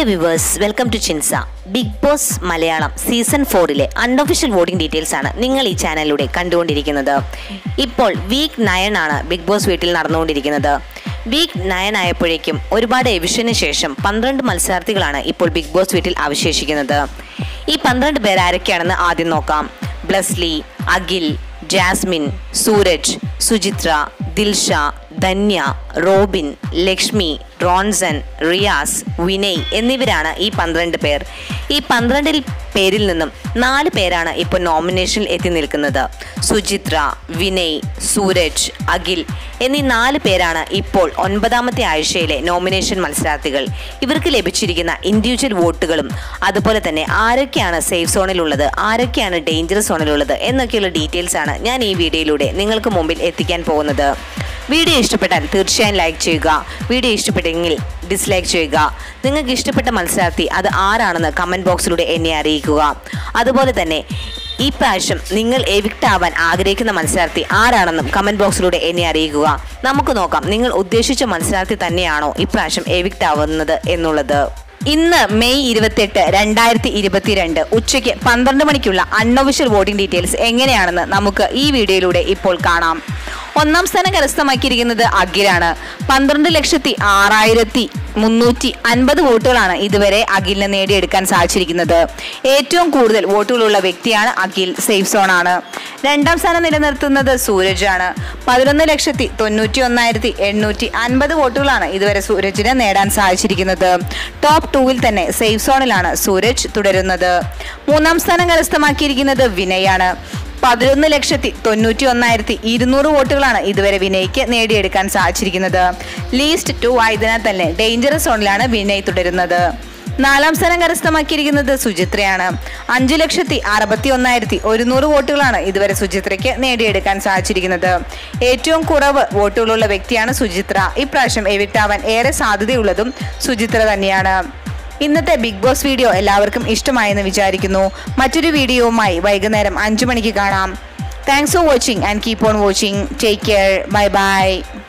dear viewers welcome to ചിൻസ big boss Malayalam season ഫോറിലെ unofficial voting details ആണ് നിങ്ങൾ ഈ ചാനലിലൂടെ കണ്ടുകൊണ്ടിരിക്കുന്നത് ഇപ്പോൾ വീക്ക് നയൻ ആണ് ബിഗ് ബോസ് വീട്ടിൽ നടന്നുകൊണ്ടിരിക്കുന്നത് വീക്ക് നയൻ ആയപ്പോഴേക്കും ഒരുപാട് എവിഷന് ശേഷം പന്ത്രണ്ട് മത്സരാർത്ഥികളാണ് ഇപ്പോൾ ബിഗ് ബോസ് വീട്ടിൽ അവശേഷിക്കുന്നത് ഈ പന്ത്രണ്ട് പേർ ആരൊക്കെയാണെന്ന് ആദ്യം നോക്കാം ബ്ലസ്ലി അഖിൽ ജാസ്മിൻ സൂരജ് സുചിത്ര ദിൽഷ ധന്യ റോബിൻ ലക്ഷ്മി റോൺസൺ റിയാസ് വിനയ് എന്നിവരാണ് ഈ പന്ത്രണ്ട് പേർ ഈ പന്ത്രണ്ടിൽ പേരിൽ നിന്നും നാല് പേരാണ് ഇപ്പോൾ നോമിനേഷനിൽ എത്തി നിൽക്കുന്നത് സുചിത്ര വിനയ് സൂരജ് അഖിൽ എന്നീ നാല് പേരാണ് ഇപ്പോൾ ഒൻപതാമത്തെ ആഴ്ചയിലെ നോമിനേഷൻ മത്സരാർത്ഥികൾ ഇവർക്ക് ലഭിച്ചിരിക്കുന്ന ഇൻഡിവിജ്വൽ വോട്ടുകളും അതുപോലെ തന്നെ ആരൊക്കെയാണ് സേഫ് സോണിലുള്ളത് ആരൊക്കെയാണ് ഡേഞ്ചർ സോണിലുള്ളത് എന്നൊക്കെയുള്ള ഡീറ്റെയിൽസ് ആണ് ഞാൻ ഈ വീഡിയോയിലൂടെ നിങ്ങൾക്ക് മുമ്പിൽ എത്തിക്കാൻ പോകുന്നത് വീഡിയോ ഇഷ്ടപ്പെട്ടാൽ തീർച്ചയായും ലൈക്ക് ചെയ്യുക വീഡിയോ ഇഷ്ടപ്പെട്ടെങ്കിൽ ഡിസ്ലൈക്ക് ചെയ്യുക നിങ്ങൾക്ക് ഇഷ്ടപ്പെട്ട മത്സരാർത്ഥി അത് ആരാണെന്ന് കമൻറ്റ് ബോക്സിലൂടെ എന്നെ അറിയിക്കുക അതുപോലെ തന്നെ ഈ പ്രാവശ്യം നിങ്ങൾ എവിക്റ്റ് ആവാൻ ആഗ്രഹിക്കുന്ന മത്സരാർത്ഥി ആരാണെന്നും കമൻറ്റ് ബോക്സിലൂടെ എന്നെ അറിയിക്കുക നമുക്ക് നോക്കാം നിങ്ങൾ ഉദ്ദേശിച്ച മത്സരാർത്ഥി തന്നെയാണോ ഇപ്രാവശ്യം എവിക്റ്റ് ആവുന്നത് എന്നുള്ളത് ഇന്ന് മെയ് ഇരുപത്തെട്ട് രണ്ടായിരത്തി ഇരുപത്തിരണ്ട് ഉച്ചയ്ക്ക് പന്ത്രണ്ട് മണിക്കുള്ള അൺഒഫീഷ്യൽ വോട്ടിംഗ് ഡീറ്റെയിൽസ് എങ്ങനെയാണെന്ന് നമുക്ക് ഈ വീഡിയോയിലൂടെ ഇപ്പോൾ കാണാം ഒന്നാം സ്ഥാനം കരസ്ഥമാക്കിയിരിക്കുന്നത് അഖിലാണ് പന്ത്രണ്ട് ലക്ഷത്തി ആറായിരത്തി മുന്നൂറ്റി അൻപത് വോട്ടുകളാണ് ഇതുവരെ അഖിലിന് നേടിയെടുക്കാൻ സാധിച്ചിരിക്കുന്നത് ഏറ്റവും കൂടുതൽ വോട്ടുകളുള്ള വ്യക്തിയാണ് അഖിൽ സേഫ് സോൺ ആണ് രണ്ടാം സ്ഥാനം നിലനിർത്തുന്നത് സൂരജാണ് പതിനൊന്ന് ലക്ഷത്തി തൊണ്ണൂറ്റി ഒന്നായിരത്തി എണ്ണൂറ്റി അൻപത് വോട്ടുകളാണ് ഇതുവരെ സൂരജിന് നേടാൻ സാധിച്ചിരിക്കുന്നത് ടോപ്പ് ടൂവിൽ തന്നെ സേഫ് സോണിലാണ് സൂരജ് തുടരുന്നത് മൂന്നാം സ്ഥാനം കരസ്ഥമാക്കിയിരിക്കുന്നത് വിനയാണ് പതിനൊന്ന് ലക്ഷത്തി തൊണ്ണൂറ്റി ഒന്നായിരത്തി ഇരുന്നൂറ് വോട്ടുകളാണ് ഇതുവരെ വിനയ്ക്ക് നേടിയെടുക്കാൻ സാധിച്ചിരിക്കുന്നത് ലീസ്റ്റ് ടു ആയതിനാൽ തന്നെ ഡേഞ്ചറസ് സോണിലാണ് വിനയ് തുടരുന്നത് നാലാം സ്ഥാനം കരസ്ഥമാക്കിയിരിക്കുന്നത് സുചിത്രയാണ് അഞ്ചു ലക്ഷത്തി അറുപത്തി ഒന്നായിരത്തി ഒരുന്നൂറ് വോട്ടുകളാണ് ഇതുവരെ സുചിത്രയ്ക്ക് നേടിയെടുക്കാൻ സാധിച്ചിരിക്കുന്നത് ഏറ്റവും കുറവ് വോട്ടുകളുള്ള വ്യക്തിയാണ് സുചിത്ര ഇപ്രാവശ്യം എവിക്റ്റ് ആവാൻ ഏറെ സാധ്യതയുള്ളതും സുചിത്ര തന്നെയാണ് ഇന്നത്തെ ബിഗ് ബോസ് വീഡിയോ എല്ലാവർക്കും ഇഷ്ടമായെന്ന് വിചാരിക്കുന്നു മറ്റൊരു വീഡിയോവുമായി വൈകുന്നേരം അഞ്ചു മണിക്ക് കാണാം thanks for watching and keep on watching take care bye by